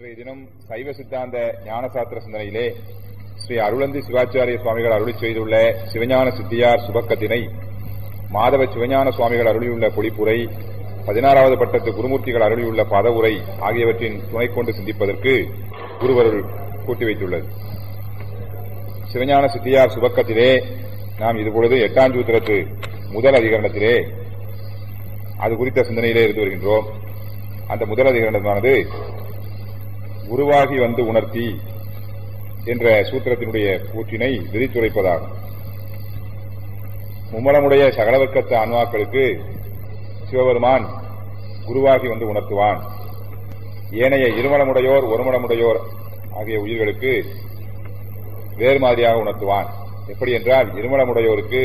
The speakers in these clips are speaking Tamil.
இன்றைய தினம் சைவ சித்தாந்த ஞானசாத்திர சிந்தனையிலே ஸ்ரீ அருளந்தி சிவாச்சாரிய சுவாமிகள் அருளி செய்துள்ள சிவஞான சித்தியார் சுபக்கத்தினை மாதவ சிவஞான சுவாமிகள் அருளியுள்ள பொழிப்புரை பதினாறாவது பட்டத்து குருமூர்த்திகள் அருளியுள்ள பதவுரை ஆகியவற்றின் துணை கொண்டு சிந்திப்பதற்கு குருவருள் கூட்டி வைத்துள்ளது சிவஞான சித்தியார் சுபக்கத்திலே நாம் இதுபொழுது எட்டாம் சூத்திரத்து முதல் அதிகரணத்திலே அது குறித்த சிந்தனையிலே இருந்து வருகின்றோம் அந்த முதல் அதிகரணமானது உருவாகி வந்து உணர்த்தி என்ற சூத்திரத்தினுடைய கூற்றினை விரித்துரைப்பதாகும் மும்மலமுடைய சகலவர்க்கத்து ஆன்மாக்களுக்கு சிவபெருமான் குருவாகி வந்து உணர்த்துவான் ஏனைய இருமலமுடையோர் ஒருமலமுடையோர் ஆகிய உயிர்களுக்கு வேறு மாதிரியாக உணர்த்துவான் எப்படி என்றால் இருமலமுடையோருக்கு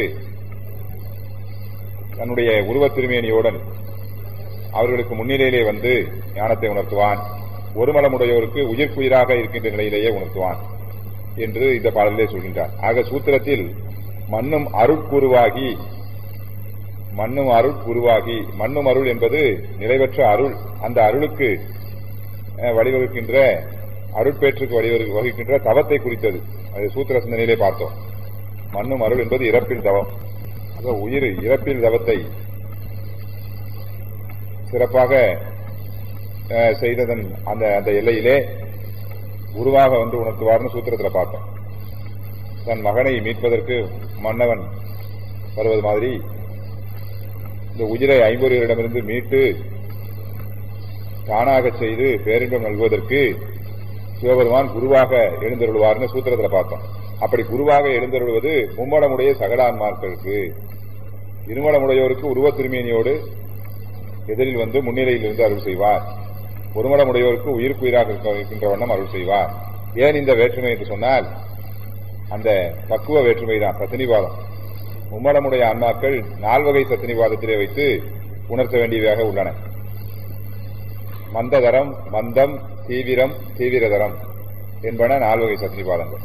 தன்னுடைய உருவத் திருமேனியுடன் அவர்களுக்கு முன்னிலையிலே வந்து ஞானத்தை உணர்த்துவான் ஒருமலமுடையோருக்கு உயிர்க்குயிராக இருக்கின்ற நிலையிலேயே உணர்த்துவான் என்று இந்த பாடலிலே சொல்கின்றார் ஆக சூத்திரத்தில் மண்ணும் அருட்குருவாகி மண்ணும் அருட்குருவாகி மண்ணும் அருள் என்பது நிறைவற்ற அருள் அந்த அருளுக்கு வழிவகுக்கின்ற அருட்பேற்றுக்கு வழிவகுக்கின்ற தவத்தை குறித்தது அது சூத்திர சிந்தனையிலே பார்த்தோம் மண்ணும் அருள் என்பது இறப்பில் தவம் உயிர் இறப்பில் தவத்தை சிறப்பாக செய்ததன் அந்த அந்த எல்லையிலே உருவாக வந்து உணர்த்துவார்னு சூத்திரத்தில் பார்த்தோம் தன் மகனை மீட்பதற்கு மன்னவன் வருவது மாதிரி இந்த உயிரை ஐம்பொருவரிடமிருந்து மீட்டு தானாக செய்து பேரின்பம் நல்குவதற்கு சிவபெருமான் குருவாக எழுந்தருள்வார்னு சூத்திரத்தில் பார்த்தோம் அப்படி குருவாக எழுந்தருள்வது மும்மடமுடைய சகலான்மார்களுக்கு இருமடமுடையோருக்கு உருவ திருமேனியோடு எதிரில் வந்து முன்னிலையில் இருந்து அருள் செய்வார் ஒருமடமுடையோருக்கு உயிர்க்குயிராக இருக்கின்ற வண்ணம் அருள் செய்வார் ஏன் இந்த வேற்றுமை என்று சொன்னால் அந்த பக்குவ வேற்றுமை தான் சத்தினிவாதம் மும்மடமுடைய ஆன்மாக்கள் நால்வகை சத்தினிவாதத்திலே வைத்து உணர்த்த வேண்டியவையாக உள்ளன மந்ததரம் மந்தம் தீவிரம் தீவிரதரம் என்பன நால்வகை சத்தினிவாதங்கள்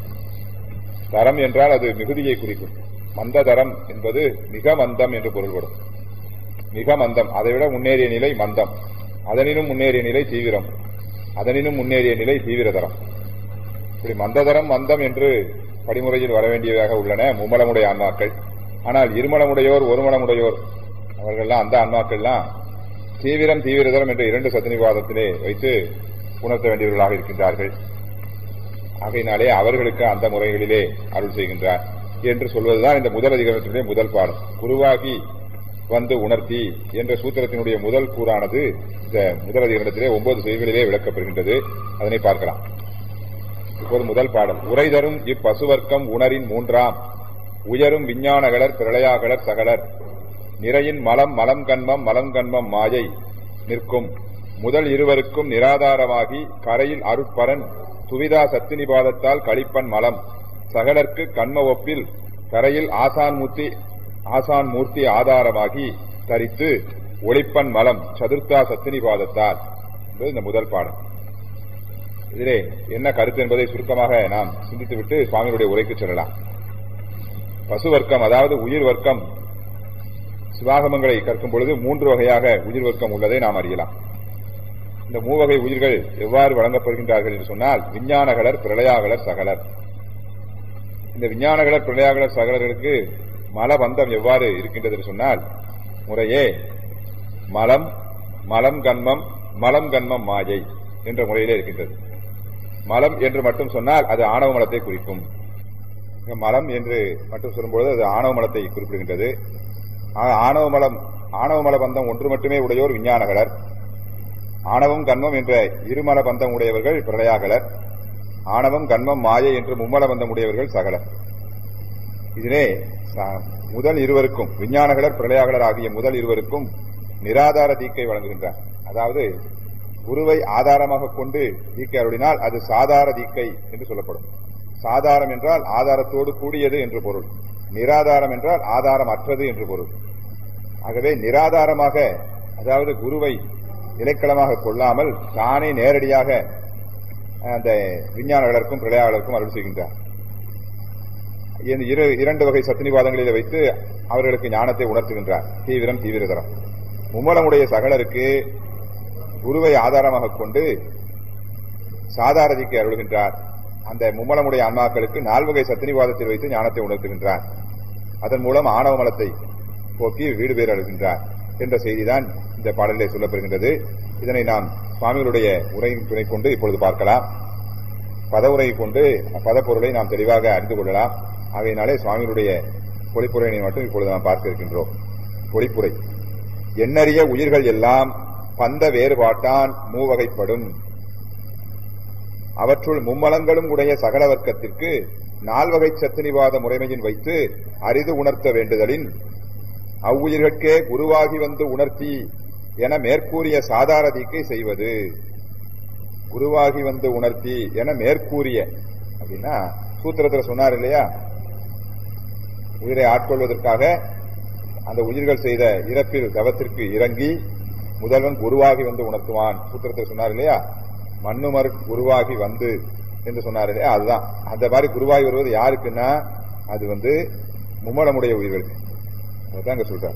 தரம் என்றால் அது மிகுதியை குறிக்கும் மந்ததரம் என்பது மிக மந்தம் என்று பொருள்படும் மிக மந்தம் அதைவிட முன்னேறிய நிலை மந்தம் அதனினும் முன்னேறிய நிலை தீவிரம் அதனினும் முன்னேறிய நிலை தீவிரதரம் இப்படி மந்ததரம் மந்தம் என்று படிமுறையில் வர வேண்டியதாக உள்ளன மும்மலமுடைய ஆன்மாக்கள் ஆனால் இருமலமுடையோர் ஒருமலமுடையோர் அவர்கள்லாம் அந்த ஆன்மாக்கள்லாம் தீவிரம் தீவிரதரம் என்ற இரண்டு சத்தினிவாதத்திலே வைத்து உணர்த்த வேண்டியவர்களாக இருக்கின்றார்கள் ஆகையினாலே அவர்களுக்கு அந்த முறைகளிலே அருள் செய்கின்றார் என்று சொல்வதுதான் இந்த முதல் அதிகாரத்தினுடைய முதல் பாடம் குருவாகி வந்து உணர்த்தி என்ற சூத்திரத்தினுடைய முதல் கூறானது இந்த முதல் அதிகாரத்திலே ஒன்பது செய்திகளிலே விளக்கப்படுகின்றது அதனை பார்க்கலாம் இப்போது முதல் பாடம் உரை தரும் இப்பசுவர்க்கம் உணரின் மூன்றாம் உயரும் விஞ்ஞானகலர் பிரளயாகலர் சகலர் நிறையின் மலம் மலம் கண்மம் மலம் கண்மம் மாயை நிற்கும் முதல் இருவருக்கும் நிராதாரமாகி கரையில் அருட்பரன் துவிதா சத்தினிபாதத்தால் கழிப்பன் மலம் சகலர்க்கு கண்ம ஒப்பில் கரையில் ஆசான் மூர்த்தி ஆசான் மூர்த்தி ஆதாரமாகி தரித்து ஒளிப்பன் மலம் சதுர்த்தா சத்தினிபாதத்தால் என்பது இந்த முதல் பாடம் இதிலே என்ன கருத்து என்பதை சுருக்கமாக நாம் சிந்தித்துவிட்டு சுவாமியுடைய உரைக்கு செல்லலாம் பசு வர்க்கம் அதாவது உயிர் வர்க்கம் சிவாகமங்களை கற்கும் பொழுது மூன்று வகையாக உயிர் வர்க்கம் உள்ளதை நாம் அறியலாம் இந்த மூவகை உயிர்கள் எவ்வாறு வழங்கப்படுகின்றார்கள் என்று சொன்னால் விஞ்ஞானகலர் பிரளயாகலர் சகலர் இந்த விஞ்ஞானகலர் பிரளயாகலர் சகலர்களுக்கு மலபந்தம் எவ்வாறு இருக்கின்றது என்று சொன்னால் முறையே மலம் மலம் கண்மம் மலம் கண்மம் மாயை என்ற முறையிலே இருக்கின்றது மலம் என்று மட்டும் சொன்னால் அது ஆணவ மலத்தை குறிக்கும் மலம் என்று மட்டும் சொல்லும்போது அது ஆணவ மலத்தை குறிப்பிடுகின்றது ஆணவ மலம் ஆணவ மல பந்தம் ஒன்று மட்டுமே உடையோர் விஞ்ஞானகலர் ஆணவம் கண்மம் என்ற இருமல பந்தம் உடையவர்கள் பிரளயாகலர் ஆணவம் கண்மம் மாயை என்று மும்மல பந்தம் உடையவர்கள் சகலர் இதிலே முதல் இருவருக்கும் விஞ்ஞானகலர் பிரளயாகலர் ஆகிய முதல் இருவருக்கும் நிராதார தீக்கை வழங்குகின்றார் அதாவது குருவை ஆதாரமாக கொண்டு தீக்கை அருளினால் அது சாதார தீக்கை என்று சொல்லப்படும் சாதாரம் என்றால் ஆதாரத்தோடு கூடியது என்று பொருள் நிராதாரம் என்றால் ஆதாரம் அற்றது என்று பொருள் ஆகவே நிராதாரமாக அதாவது குருவை இலைக்களமாக கொள்ளாமல் தானே நேரடியாக அந்த விஞ்ஞானர்களுக்கும் பிரளயாளருக்கும் அருள் செய்கின்றார் இரு இரண்டு வகை சத்தினிவாதங்களில் வைத்து அவர்களுக்கு ஞானத்தை உணர்த்துகின்றார் தீவிரம் தீவிரதரம் மும்மலமுடைய சகலருக்கு குருவை ஆதாரமாக கொண்டு சாதாரதிக்கு அருள்கின்றார் அந்த மும்மலமுடைய ஆன்மாக்களுக்கு நால்வகை சத்தினிவாதத்தில் வைத்து ஞானத்தை உணர்த்துகின்றார் அதன் மூலம் ஆணவ மலத்தை போக்கி வீடு பேர் அழுகின்றார் என்ற செய்திதான் இந்த பாடலிலே சொல்லப்பெறுகின்றது இதனை நாம் சுவாமிகளுடைய உரையின் துணை கொண்டு இப்பொழுது பார்க்கலாம் பதவுரையை கொண்டு பதப்பொருளை நாம் தெளிவாக அறிந்து கொள்ளலாம் ஆகையினாலே சுவாமிகளுடைய பொழிப்புரையினை மட்டும் இப்பொழுது நாம் பார்க்க இருக்கின்றோம் பொழிப்புரை எண்ணறிய உயிர்கள் எல்லாம் பந்த வேறுபாட்டான் மூவகைப்படும் அவற்றுள் மும்மலங்களும் உடைய சகல வர்க்கத்திற்கு நால்வகை சத்தினிவாத முறைமையின் வைத்து அரிது உணர்த்த வேண்டுதலின் அவ்வுயிர்கட்கே குருவாகி வந்து உணர்த்தி என மேற்கூறிய சாதாரதிக்கை செய்வது குருவாகி வந்து உணர்த்தி என மேற்கூறிய அப்படின்னா சூத்திரத்தில் சொன்னார் இல்லையா உயிரை ஆட்கொள்வதற்காக அந்த உயிர்கள் செய்த இறப்பில் தவத்திற்கு இறங்கி முதல்வன் குருவாகி வந்து உணர்த்துவான் சூத்திரத்தில் சொன்னார் இல்லையா மண்ணுமர் குருவாகி வந்து என்று சொன்னார் இல்லையா அதுதான் அந்த மாதிரி குருவாகி வருவது யாருக்குன்னா அது வந்து மும்மலமுடைய உயிர்களுக்கு அதுதான் இங்க சொல்றார்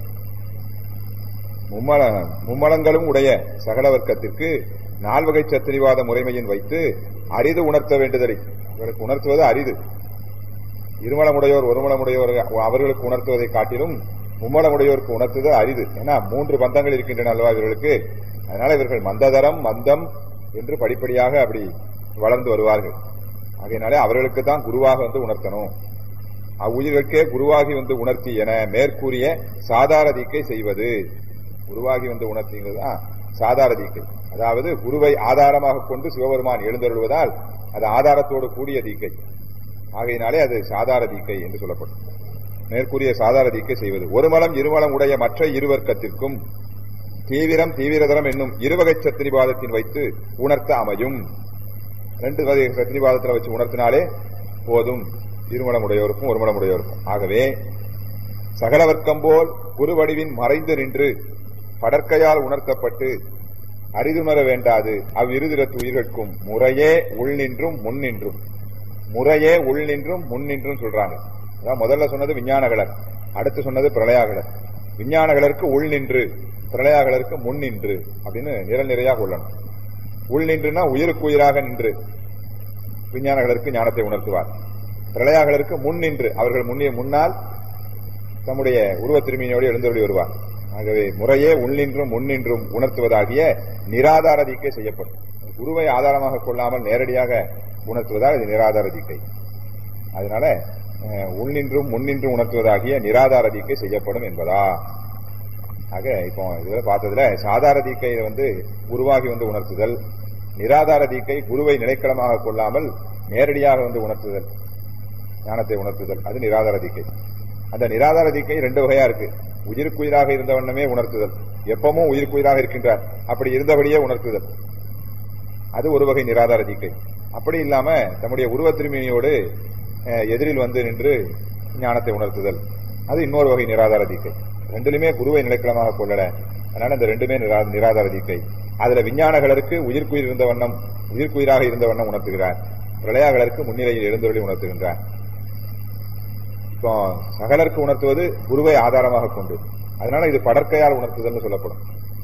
மும்மல மும்மலங்களும் உடைய சகல வர்க்கத்திற்கு நால்வகை சத்திரிவாத முறைமையின் வைத்து அரிது உணர்த்த வேண்டுதலை இவருக்கு உணர்த்துவது அரிது இருமலமுடையோர் ஒருமலமுடையோர் அவர்களுக்கு உணர்த்துவதை காட்டிலும் மும்மலமுடையோருக்கு உணர்த்துவது அரிது ஏன்னா மூன்று பந்தங்கள் இருக்கின்றன அல்லவா இவர்களுக்கு அதனால இவர்கள் மந்ததரம் மந்தம் என்று படிப்படியாக அப்படி வளர்ந்து வருவார்கள் ஆகையினாலே அவர்களுக்கு தான் குருவாக வந்து உணர்த்தணும் அவ்வுயிர்களுக்கே குருவாகி வந்து உணர்த்தி என மேற்கூறிய சாதார தீக்கை செய்வது குருவாகி வந்து உணர்த்திங்கிறதுதான் சாதார தீக்கை அதாவது குருவை ஆதாரமாக கொண்டு சிவபெருமான் எழுந்தருள்வதால் அது ஆதாரத்தோடு கூடிய தீக்கை ஆகையினாலே அது சாதார தீக்கை என்று சொல்லப்படும் மேற்கூறிய சாதார தீக்கை செய்வது ஒரு மலம் இருமலம் உடைய மற்ற இருவர்க்கத்திற்கும் தீவிரம் தீவிரதரம் என்னும் இருவகை சத்திரிவாதத்தின் வைத்து உணர்த்த அமையும் ரெண்டு வகை சத்திரிவாதத்தில் வச்சு உணர்த்தினாலே போதும் இருமலமுடையோருக்கும் ஒருமலமுடையோருக்கும் ஆகவே சகலவர்க்கம் போல் குருவடிவின் மறைந்து நின்று படற்கையால் உணர்த்தப்பட்டு அரிதுமர வேண்டாது அவ்விருதிரத்து உயிர்கட்கும் முறையே உள்நின்றும் முன்னின்றும் முறையே உள்நின்றும் முன்னின்றும் சொல்றாங்க அதான் முதல்ல சொன்னது விஞ்ஞானகலர் அடுத்து சொன்னது பிரளயாகலர் விஞ்ஞானகலருக்கு உள் நின்று பிரளயாகலருக்கு முன் நின்று அப்படின்னு நிரல் நிறையாக கொள்ளணும் உள் நின்றுனா உயிருக்கு உயிராக நின்று விஞ்ஞானகலருக்கு ஞானத்தை உணர்த்துவார் பிரளயாகலருக்கு முன் நின்று அவர்கள் முன்னே முன்னால் தம்முடைய உருவ திரும்பியோடு எழுந்தருளி வருவார் ஆகவே முறையே உள்நின்றும் முன்னின்றும் உணர்த்துவதாகிய நிராதார தீக்கை செய்யப்படும் குருவை ஆதாரமாக கொள்ளாமல் நேரடியாக உணர்த்துவதால் இது நிராதார தீக்கை அதனால உள்நின்றும் முன்னின்றும் உணர்த்துவதாகிய நிராதார தீக்கை செய்யப்படும் என்பதா ஆக இப்போ இதுல பார்த்ததுல சாதார தீக்கை வந்து குருவாகி வந்து உணர்த்துதல் நிராதார தீக்கை குருவை நிலைக்களமாக கொள்ளாமல் நேரடியாக வந்து உணர்த்துதல் ஞானத்தை உணர்த்துதல் அது நிராதார தீக்கை அந்த நிராதார தீக்கை ரெண்டு வகையா இருக்கு உயிருக்குயிராக இருந்த வண்ணமே உணர்த்துதல் எப்பவும் உயிருக்குயிராக இருக்கின்றார் அப்படி இருந்தபடியே உணர்த்துதல் அது ஒரு வகை நிராதார தீக்கை அப்படி இல்லாம தம்முடைய உருவ திரும்பினியோடு எதிரில் வந்து நின்று ஞானத்தை உணர்த்துதல் அது இன்னொரு வகை நிராதார தீக்கை ரெண்டுலுமே குருவை நிலைக்களமாக கொள்ளல அதனால இந்த ரெண்டுமே நிராதார தீக்கை அதுல விஞ்ஞானகளருக்கு உயிர்க்குயிர் இருந்த வண்ணம் உயிர்க்குயிராக இருந்த வண்ணம் உணர்த்துகிறார் பிரளயாகளருக்கு முன்னிலையில் எழுந்தொழி உணர்த்துகின்றார் இப்போ சகலருக்கு உணர்த்துவது குருவை ஆதாரமாக கொண்டு அதனால இது படற்கையால் உணர்த்துதல்னு சொல்லப்படும்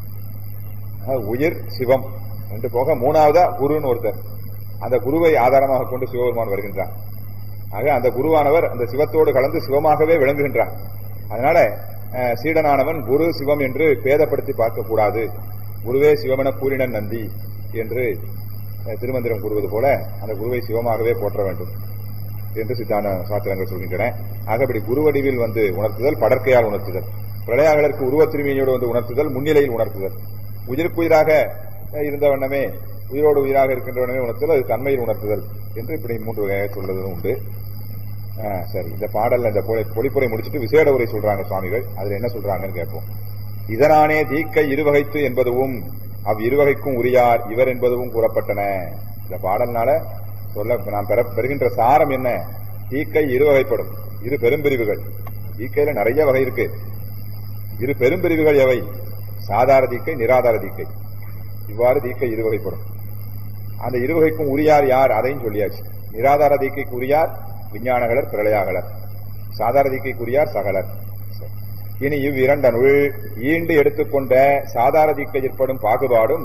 உயிர் சிவம் ரெண்டு போக மூணாவதா குருன்னு ஒருத்தர் அந்த குருவை ஆதாரமாக கொண்டு சிவபெருமான் வருகின்றார் ஆக அந்த குருவானவர் அந்த சிவத்தோடு கலந்து சிவமாகவே விளங்குகின்றார் அதனால சீடனானவன் குரு சிவம் என்று பேதப்படுத்தி பார்க்கக்கூடாது குருவே சிவமென கூறினன் நந்தி என்று திருமந்திரம் கூறுவது போல அந்த குருவை சிவமாகவே போற்ற வேண்டும் என்று சித்தாந்த சாஸ்திரங்கள் சொல்கின்றன ஆகப்படி குருவடிவில் வந்து உணர்த்துதல் படற்கையால் உணர்த்துதல் பிரளயாளருக்கு உருவ திரும்பியோடு வந்து உணர்த்துதல் முன்னிலையில் உணர்த்துதல் உயிருக்குயிராக இருந்த வண்ணமே உயிரோடு உயிராக இருக்கின்ற வண்ணமே உணர்த்துதல் அது தன்மையில் உணர்த்துதல் என்று இப்படி மூன்று வகையாக சொல்றதும் உண்டு சரி இந்த பாடல்ல இந்த பொழிப்புரை முடிச்சுட்டு விசேட உரை சொல்றாங்க சுவாமிகள் அதுல என்ன சொல்றாங்கன்னு கேட்போம் இதனானே தீக்கை இருவகைத்து என்பதுவும் அவ் இருவகைக்கும் உரியார் இவர் என்பதுவும் கூறப்பட்டன இந்த பாடல்னால சொல்ல நாம் பெற பெறுகின்ற சாரம் என்ன தீக்கை இருவகைப்படும் இரு பெரும்பிரிவுகள் தீக்கையில நிறைய வகை இருக்கு இரு பெரும்பிரிவுகள் எவை சாதார தீக்கை நிராதார தீக்கை இவ்வாறு தீக்கை இருவகைப்படும் அந்த இருவகைக்கும் உரியார் யார் அதையும் சொல்லியாச்சு நிராதார தீக்கைக்கு உரியார் விஞ்ஞானகலர் பிரளயாகலர் சாதார தீக்கைக்கு உரியார் சகலர் இனி இவ்விரண்டனுள் ஈண்டு எடுத்துக்கொண்ட சாதார தீக்கை ஏற்படும் பாகுபாடும்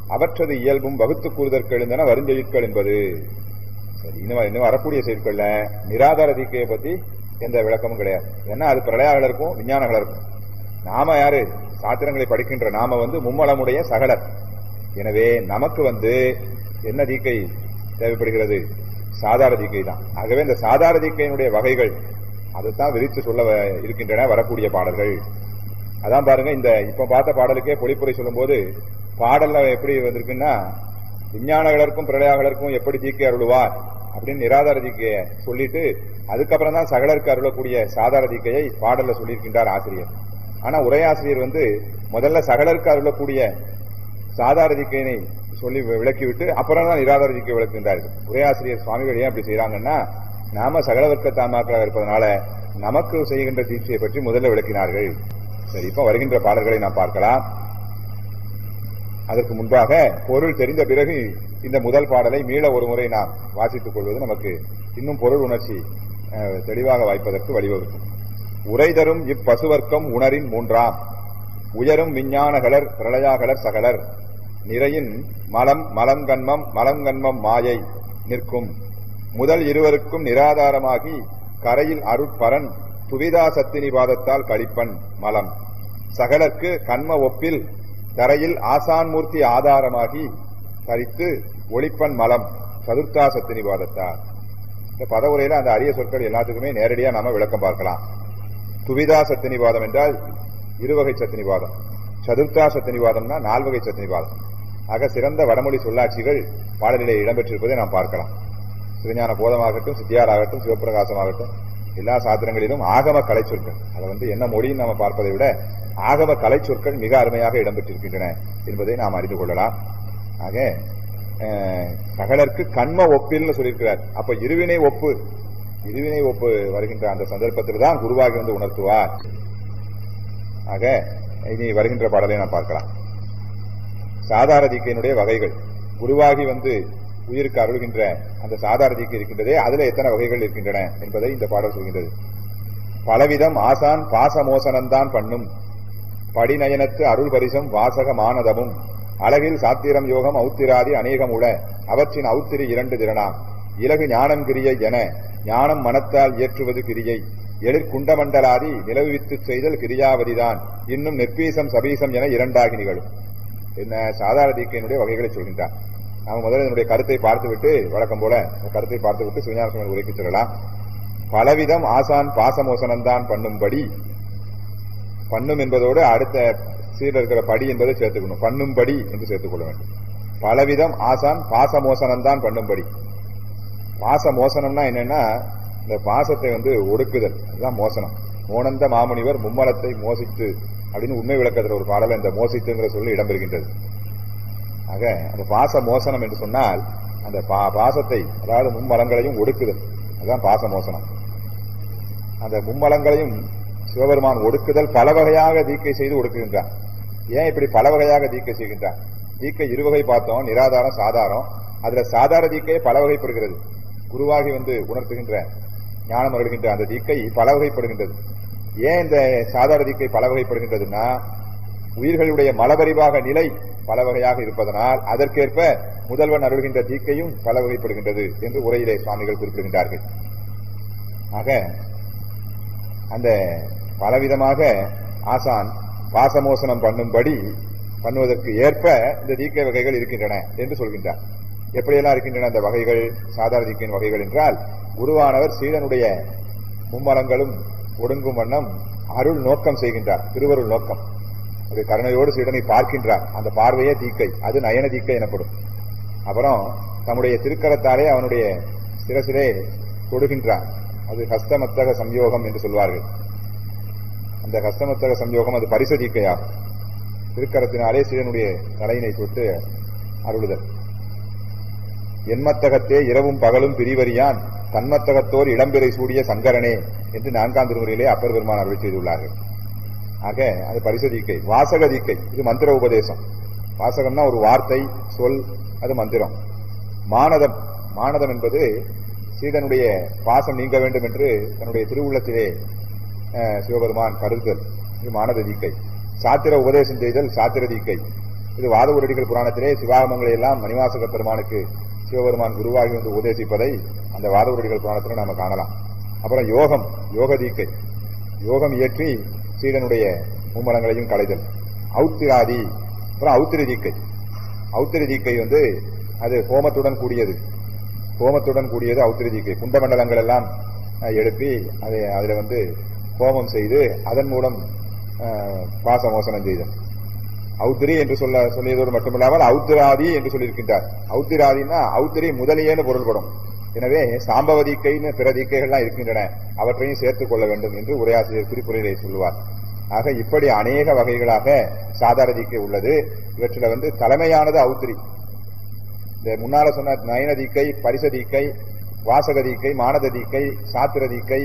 அவற்றது இயல்பும் வகுத்து கூறுதற்கு எழுந்தன வருஞ்செய்கள் என்பது சரி இன்னும் இன்னும் வரக்கூடிய செய்திகள்ல நிராதார தீக்கையை பத்தி எந்த விளக்கமும் கிடையாது ஏன்னா அது பிரளயாளருக்கும் விஞ்ஞானகளருக்கும் நாம யாரு சாத்திரங்களை படிக்கின்ற நாம வந்து மும்மலமுடைய சகலர் எனவே நமக்கு வந்து என்ன தீக்கை தேவைப்படுகிறது சாதார தீக்கை தான் ஆகவே இந்த சாதார தீக்கையினுடைய வகைகள் அதைத்தான் விரித்து சொல்ல வ- இருக்கின்றன வரக்கூடிய பாடல்கள் அதான் பாருங்க இந்த இப்ப பார்த்த பாடலுக்கே பொழிப்புரை சொல்லும்போது பாடல்ல எப்படி வந்திருக்குன்னா விஞ்ஞானகளருக்கும் பிரளயாளருக்கும் எப்படி தீக்கை அருளுவார் அப்படின்னு நிராதார தீக்கையை சொல்லிட்டு அதுக்கப்புறம் தான் சகலருக்கு அருளக்கூடிய சாதார தீக்கையை பாடல்ல சொல்லியிருக்கின்றார் ஆசிரியர் ஆனா உரையாசிரியர் வந்து முதல்ல சகலருக்கு அருளக்கூடிய சாதார தீக்கையினை சொல்லி வி- விளக்கிவிட்டு அப்புறம் தான் நிராதார தீக்கை விளக்குகின்றார்கள் உரையாசிரியர் சுவாமிகள் ஏன் அப்படி செய்யறாங்கன்னா நாம சகல வர்க்க தாமாக்களாக இருப்பதனால நமக்கு செய்கின்ற தீட்சையை பற்றி முதல்ல விளக்கினார்கள் சரி இப்ப வருகின்ற பாடல்களை நாம் பார்க்கலாம் அதற்கு முன்பாக பொருள் தெரிந்த பிறகு இந்த முதல் பாடலை மீள ஒரு முறை நாம் வாசித்துக் கொள்வது நமக்கு இன்னும் பொருள் உணர்ச்சி அஹ், தெளிவாக வாய்ப்பதற்கு வழிவகுக்கும் உரை தரும் இப்பசுவர்க்கம் உணரின் மூன்றாம் உயரும் விஞ்ஞானகலர் பிரளயாகலர் சகலர் நிறையின் மலம் மலங்கன்மம் மலங்கன்மம் மாயை நிற்கும் முதல் இருவருக்கும் நிராதாரமாகி கரையில் அருட்பரன் துவிதா சத்தினிவாதத்தால் கழிப்பன் மலம் சகலர்க்கு கண்ம ஒப்பில் தரையில் ஆசான்மூர்த்தி ஆதாரமாகி தரித்து ஒளிப்பன் மலம் சதுர்த்தா சத்தினிவாதத்தால் இந்த பதவுரையில அந்த அரிய சொற்கள் எல்லாத்துக்குமே நேரடியா நாம விளக்கம் பார்க்கலாம் துவிதா சத்தினிவாதம் என்றால் இருவகை சத்தினிவாதம் சதுர்த்தா சத்தினிவாதம்னா நால்வகை சத்தினிவாதம் ஆக சிறந்த வடமொழி சொல்லாட்சிகள் பாடலிலே இடம்பெற்றிருப்பதை நாம் பார்க்கலாம் திருஞான போதமாகட்டும் சித்தியாராகட்டும் சிவபிரகாசமாகட்டும் எல்லா சாத்திரங்களிலும் ஆகம கலை சொற்கள் அதை வந்து என்ன மொழின்னு நாம பார்ப்பதை விட ஆகம கலை சொற்கள் மிக அருமையாக இடம்பெற்றிருக்கின்றன என்பதை நாம் அறிந்து கொள்ளலாம் ஆக அஹ், சகலருக்கு கண்ம ஒப்பில்னு சொல்லியிருக்கிறார் அப்ப இருவினை ஒப்பு இருவினை ஒப்பு வருகின்ற அந்த சந்தர்ப்பத்தில் தான் குருவாகி வந்து உணர்த்துவார் ஆக இனி வருகின்ற பாடலை நாம் பார்க்கலாம் சாதார தீக்கையினுடைய வகைகள் குருவாகி வந்து உயிருக்கு அருள்கின்ற அந்த சாதார தீக்கை இருக்கின்றதே அதுல எத்தனை வகைகள் இருக்கின்றன என்பதை இந்த பாடல் சொல்கின்றது பலவிதம் ஆசான் பாசமோசனம்தான் பண்ணும் படிநயனத்து அருள் பரிசம் வாசக மானதமும் அழகில் சாத்திரம் யோகம் ஔத்திராதி அநேகம் உள அவற்றின் ஔத்திரி இரண்டு திறனாம் இலகு ஞானம் கிரியை என ஞானம் மனத்தால் இயற்றுவது கிரியை எழிற் குண்டமண்டலாதி நிலவுவித்து செய்தல் கிரியாவதிதான் இன்னும் நெற்பீசம் சபீசம் என இரண்டாகி நிகழும் என்ன சாதார தீக்கையினுடைய வகைகளை சொல்கின்றார் நாம் முதல்ல இதனுடைய கருத்தை பார்த்துவிட்டு வழக்கம் போல இந்த கருத்தை பார்த்துவிட்டு சிவஞான சுவாமி உரைக்கு சொல்லலாம் பலவிதம் ஆசான் பாசமோசனம்தான் பண்ணும்படி பண்ணும் என்பதோடு அடுத்த சீரில் இருக்கிற படி என்பதை சேர்த்துக்கணும் பண்ணும்படி என்று சேர்த்துக் கொள்ள வேண்டும் பலவிதம் ஆசான் பாசமோசனம்தான் பண்ணும்படி பாச மோசனம்னா என்னன்னா இந்த பாசத்தை வந்து ஒடுக்குதல் அதுதான் மோசனம் மோனந்த மாமுனிவர் மும்மலத்தை மோசித்து அப்படின்னு உண்மை விளக்கத்துல ஒரு பாடல இந்த மோசித்துங்கிற சொல்லி இடம்பெறுகின்றது ஆக அந்த பாச மோசனம் என்று சொன்னால் அந்த பா- பாசத்தை அதாவது மும்மலங்களையும் ஒடுக்குதல் அதுதான் பாச மோசனம் அந்த மும்மலங்களையும் சிவபெருமான் ஒடுக்குதல் பல வகையாக தீக்கை செய்து ஒடுக்குகின்றான் ஏன் இப்படி பல வகையாக தீக்கை செய்கின்றான் தீக்கை இருவகை பார்த்தோம் நிராதாரம் சாதாரம் அதுல சாதார தீக்கை பல வகைப்படுகிறது குருவாகி வந்து உணர்த்துகின்ற ஞானம் அருள்கின்ற அந்த தீக்கை பல வகைப்படுகின்றது ஏன் இந்த சாதார தீக்கை பல வகைப்படுகின்றதுன்னா உயிர்களுடைய மலபரிவாக நிலை பல வகையாக இருப்பதனால் அதற்கேற்ப முதல்வன் அருள்கின்ற தீக்கையும் பல வகைப்படுகின்றது என்று உரையிலே சுவாமிகள் குறிப்பிடுகின்றார்கள் ஆக அந்த பலவிதமாக ஆசான் பாசமோசனம் பண்ணும்படி பண்ணுவதற்கு ஏற்ப இந்த தீக்கை வகைகள் இருக்கின்றன என்று சொல்கின்றார் எப்படியெல்லாம் இருக்கின்றன அந்த வகைகள் சாதாரண தீக்கையின் வகைகள் என்றால் குருவானவர் சீடனுடைய மும்மலங்களும் ஒடுங்கும் வண்ணம் அருள் நோக்கம் செய்கின்றார் திருவருள் நோக்கம் அது கருணையோடு சீடனை பார்க்கின்றார் அந்த பார்வையே தீக்கை அது நயன தீக்கை எனப்படும் அப்புறம் தம்முடைய திருக்கரத்தாலே அவனுடைய சிரசிலே தொடுகின்றார் அது ஹஸ்தமத்தக சம்யோகம் என்று சொல்வார்கள் அந்த ஹஸ்தமத்தக சம்யோகம் அது பரிச தீக்கையாகும் திருக்கரத்தினாலே சீடனுடைய தலையினை தொட்டு அருளுதல் எண்மத்தகத்தே இரவும் பகலும் பிரிவறியான் தன்மத்தகத்தோர் இடம்பெறை சூடிய சங்கரனே என்று நான்காம் திருமுறையிலே அப்பர் பெருமான் அருளி செய்துள்ளார்கள் ஆக அது பரிச தீக்கை வாசக தீக்கை இது மந்திர உபதேசம் வாசகம்னா ஒரு வார்த்தை சொல் அது மந்திரம் மானதம் மானதம் என்பது சீடனுடைய பாசம் நீங்க வேண்டும் என்று தன்னுடைய திருவுள்ளத்திலே அஹ், சிவபெருமான் கருதுதல் இது மானத தீக்கை சாத்திர உபதேசம் செய்தல் சாத்திர தீக்கை இது வாதவுரடிகள் புராணத்திலே சிவாகமங்களை எல்லாம் மணிவாசக பெருமானுக்கு சிவபெருமான் குருவாகி வந்து உபதேசிப்பதை அந்த வாதவுரடிகள் புராணத்தில் நாம காணலாம் அப்புறம் யோகம் யோக தீக்கை யோகம் இயற்றி சீடனுடைய மும்மலங்களையும் களைதல் ஔத்திராதி அப்புறம் ஔத்திரி தீக்கை ஔத்திரி தீக்கை வந்து அது ஹோமத்துடன் கூடியது ஹோமத்துடன் கூடியது ஔத்திரி தீக்கை குண்டமண்டலங்கள் எல்லாம் அஹ், எழுப்பி அதை அதுல வந்து ஹோமம் செய்து அதன் மூலம் அஹ், பாசமோசனம் செய்தல் ஔத்திரி என்று சொல்ல சொல்லியதோடு மட்டுமில்லாமல் ஔத்திராதி என்று சொல்லியிருக்கின்றார் ஔத்திராதினா ஔத்திரி முதலியேன்னு பொருள்படும் எனவே சாம்பவ தீக்கைன்னு பிற தீக்கைகள்லாம் இருக்கின்றன அவற்றையும் சேர்த்துக் கொள்ள வேண்டும் என்று உரையாசிரியர் குறிப்புரையிலே சொல்லுவார் ஆக இப்படி அநேக வகைகளாக சாதார தீக்கை உள்ளது இவற்றில வந்து தலைமையானது ஔத்திரி இந்த முன்னால சொன்ன நயன தீக்கை பரிச தீக்கை வாசக தீக்கை மானத தீக்கை சாத்திர தீக்கை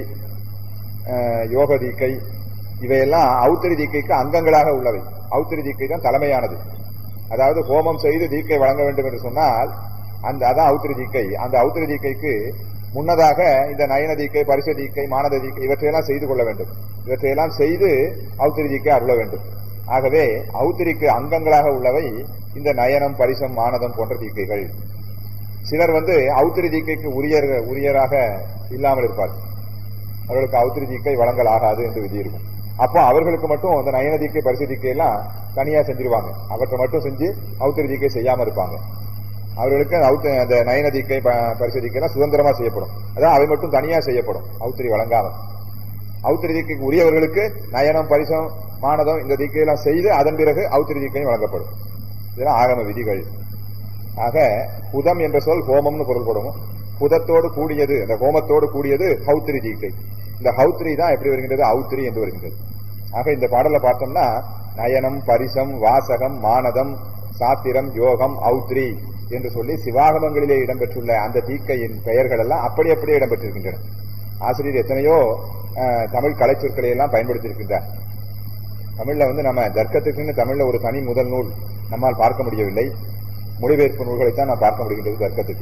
அஹ், யோக தீக்கை இவையெல்லாம் ஔத்திரி தீக்கைக்கு அங்கங்களாக உள்ளவை ஔத்திரி தீக்கை தான் தலைமையானது அதாவது ஹோமம் செய்து தீக்கை வழங்க வேண்டும் என்று சொன்னால் அந்த அதான் ஔத்திரி தீக்கை அந்த ஔத்திரி தீக்கைக்கு முன்னதாக இந்த நயன தீக்கை பரிச தீக்கை மானத தீக்கை இவற்றையெல்லாம் செய்து கொள்ள வேண்டும் இவற்றையெல்லாம் செய்து ஔத்திரி தீக்கை அருள வேண்டும் ஆகவே ஔத்திரிக்கு அங்கங்களாக உள்ளவை இந்த நயனம் பரிசம் மானதம் போன்ற தீக்கைகள் சிலர் வந்து ஔத்திரி தீக்கைக்கு உரியர் உரியராக இல்லாமல் இருப்பார் அவர்களுக்கு ஔத்திரி தீக்கை வழங்கல் ஆகாது என்று விதி இருக்கும் அப்போ அவர்களுக்கு மட்டும் அந்த நயன தீக்கை பரிசு தீக்கை எல்லாம் தனியா செஞ்சிருவாங்க அவற்றை மட்டும் செஞ்சு ஔத்திரி தீக்கை செய்யாம இருப்பாங்க அவர்களுக்கு அவுத்த- அந்த நயன தீக்கை ப- பரிசு தீக்கை எல்லாம் சுதந்திரமா செய்யப்படும் அதான் அவை மட்டும் தனியா செய்யப்படும் ஔத்திரி வழங்காமல் ஔத்திரி தீக்கைக்கு உரியவர்களுக்கு நயனம் பரிசம் மானதம் இந்த தீக்கையெல்லாம் செய்து அதன் பிறகு ஔத்திரி தீக்கையும் வழங்கப்படும் இதெல்லாம் ஆகம விதிகள் ஆக புதம் என்ற சொல் ஹோமம்னு பொருள்படும் புதத்தோடு கூடியது அந்த ஹோமத்தோடு கூடியது ஹௌத்திரி தீக்கை இந்த ஹௌத்திரி தான் எப்படி வருகின்றது ஔத்திரி என்று வருகின்றது ஆக இந்த பாடல பார்த்தோம்னா நயனம் பரிசம் வாசகம் மானதம் சாத்திரம் யோகம் ஔத்ரி என்று சொல்லி சிவாகமங்களிலே இடம்பெற்றுள்ள அந்த தீக்கையின் பெயர்கள் எல்லாம் அப்படி அப்படியே இடம்பெற்றிருக்கின்றன ஆசிரியர் எத்தனையோ அஹ், தமிழ் கலைச்சொற்களை எல்லாம் பயன்படுத்தியிருக்கின்றார் தமிழ்ல வந்து நம்ம தர்க்கத்துக்குன்னு தமிழ்ல ஒரு தனி முதல் நூல் நம்மால் பார்க்க முடியவில்லை மொழிபெயர்ப்பு நூல்களைத்தான் நாம் பார்க்க முடிகின்றது தர்க்கத்துக்கு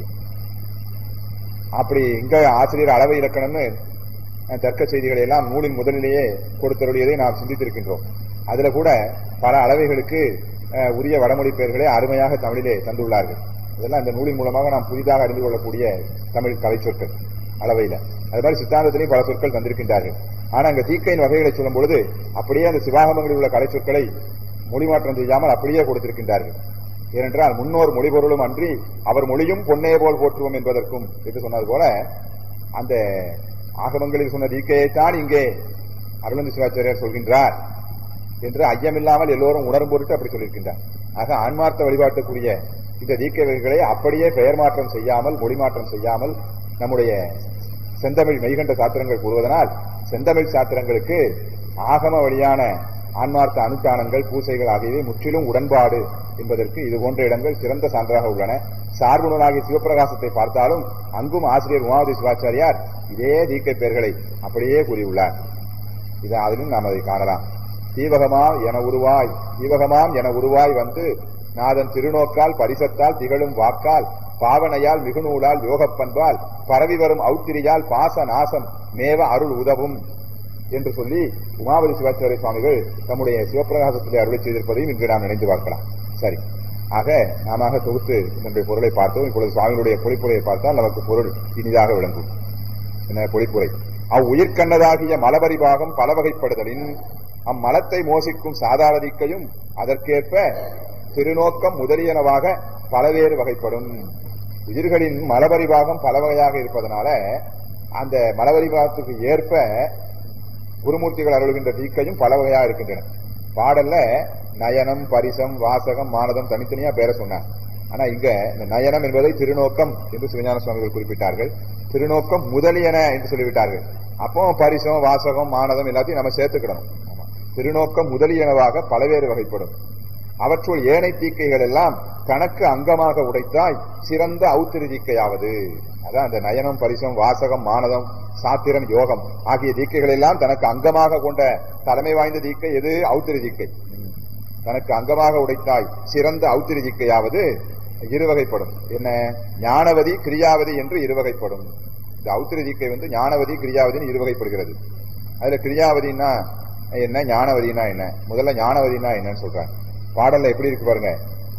அப்படி இங்க ஆசிரியர் அளவு இலக்கணம்னு அஹ், தர்க்க செய்திகளை எல்லாம் நூலின் முதலிலேயே கொடுத்தருடையதை நாம் சிந்தித்திருக்கின்றோம் அதுல கூட பல அளவைகளுக்கு அஹ், உரிய வடமொழி பெயர்களை அருமையாக தமிழிலே தந்துள்ளார்கள் இதெல்லாம் இந்த நூலின் மூலமாக நாம் புதிதாக அறிந்து கொள்ளக்கூடிய தமிழ் கலைச்சொற்கள் அளவையில அது மாதிரி சித்தாந்தத்திலையும் பல சொற்கள் தந்திருக்கின்றார்கள் ஆனா அங்க தீக்கையின் வகைகளை சொல்லும் பொழுது அப்படியே அந்த சிவாகமங்களில் உள்ள கலைச்சொற்களை மொழிமாற்றம் செய்யாமல் அப்படியே கொடுத்திருக்கின்றார்கள் ஏனென்றால் முன்னோர் மொழிபொருளும் அன்றி அவர் மொழியும் பொன்னே போல் போற்றுவோம் என்பதற்கும் என்று சொன்னது போல அந்த ஆகமங்களில் சொன்ன தீக்கையைத்தான் இங்கே அருளந்தி சிவாச்சாரியார் சொல்கின்றார் என்று ஐயமில்லாமல் எல்லோரும் உணரும் பொருட்டு அப்படி சொல்லியிருக்கின்றார் ஆக ஆன்மார்த்த வழிபாட்டுக்குரிய இந்த தீக்கை வகைகளை அப்படியே பெயர் மாற்றம் செய்யாமல் மொழி மாற்றம் செய்யாமல் நம்முடைய செந்தமிழ் மெய்கண்ட சாத்திரங்கள் கூறுவதனால் செந்தமிழ் சாத்திரங்களுக்கு ஆகம வழியான ஆன்மார்த்த அனுஷ்டானங்கள் பூசைகள் ஆகியவை முற்றிலும் உடன்பாடு என்பதற்கு இது போன்ற இடங்கள் சிறந்த சான்றாக உள்ளன சார்பு நூலாகிய சிவபிரகாசத்தை பார்த்தாலும் அங்கும் ஆசிரியர் உமாவதி சிவாச்சாரியார் இதே தீக்கை பெயர்களை அப்படியே கூறியுள்ளார் இது அதிலும் நாம் அதை காணலாம் தீவகமாம் என உருவாய் தீவகமாம் என உருவாய் வந்து நாதன் திருநோக்கால் பரிசத்தால் திகழும் வாக்கால் பாவனையால் மிகுநூலால் யோகப்பண்பால் பரவி வரும் ஔத்திரியால் பாச நாசம் மேவ அருள் உதவும் என்று சொல்லி உமாவதி சிவாச்சாரிய சுவாமிகள் தம்முடைய சிவபிரகாசத்திலே அருளை செய்திருப்பதையும் இன்று நாம் நினைந்து பார்க்கலாம் சரி ஆக நாம தொகுத்து இதனுடைய பொருளை பார்த்தோம் இப்பொழுது சுவாமிகளுடைய பொழிப்புரையை பார்த்தால் நமக்கு பொருள் இனிதாக விளங்கும் என்ன பொழிப்புரை அவ் உயிர்கண்ணதாகிய மலபரிபாகம் பல வகைப்படுதலின் அம்மலத்தை மோசிக்கும் சாதாரதிக்கையும் அதற்கேற்ப திருநோக்கம் முதலியனவாக பலவேறு வகைப்படும் உயிர்களின் மலபரிபாகம் பல வகையாக இருப்பதனால அந்த மலபரிபாகத்துக்கு ஏற்ப குருமூர்த்திகள் அருள்கின்ற தீக்கையும் பல வகையாக இருக்கின்றன பாடல்ல நயனம் பரிசம் வாசகம் மானதம் தனித்தனியா பேர சொன்னார் ஆனா இங்க இந்த நயனம் என்பதை திருநோக்கம் என்று சிவஞான சுவாமிகள் குறிப்பிட்டார்கள் திருநோக்கம் முதலியன என்று சொல்லிவிட்டார்கள் அப்போ பரிசம் வாசகம் மானதம் எல்லாத்தையும் நம்ம சேர்த்துக்கிடணும் ஆமா. திருநோக்கம் முதலியனவாக பலவேறு வகைப்படும் அவற்றுள் ஏனை தீக்கைகள் எல்லாம் கணக்கு அங்கமாக உடைத்தாய் சிறந்த ஔத்திரி தீக்கையாவது அதான் அந்த நயனம் பரிசம் வாசகம் மானதம் சாத்திரம் யோகம் ஆகிய தீக்கைகள் எல்லாம் தனக்கு அங்கமாக கொண்ட தலைமை வாய்ந்த தீக்கை எது ஔத்திரி தீக்கை ம். தனக்கு அங்கமாக உடைத்தாய் சிறந்த ஔத்திரி தீக்கையாவது இருவகைப்படும் என்ன ஞானவதி கிரியாவதி என்று இருவகைப்படும் இந்த ஔத்திரி தீக்கை வந்து ஞானவதி கிரியாவதின்னு இருவகைப்படுகிறது அதுல கிரியாவதினா என்ன ஞானவதினா என்ன முதல்ல ஞானவதினா என்னன்னு சொல்றாங்க பாடல்ல எப்படி இருக்கு பாருங்க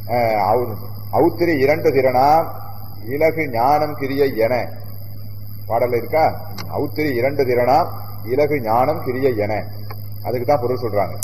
அஹ், அவு- அவுத்திரி இரண்டு திறனாம் இலகு ஞானம் கிரிய என பாடல்ல இருக்கா அவுத்திரி இரண்டு திறனாம் இலகு ஞானம் கிரிய என அதுக்கு தான் பொருள் சொல்றாங்க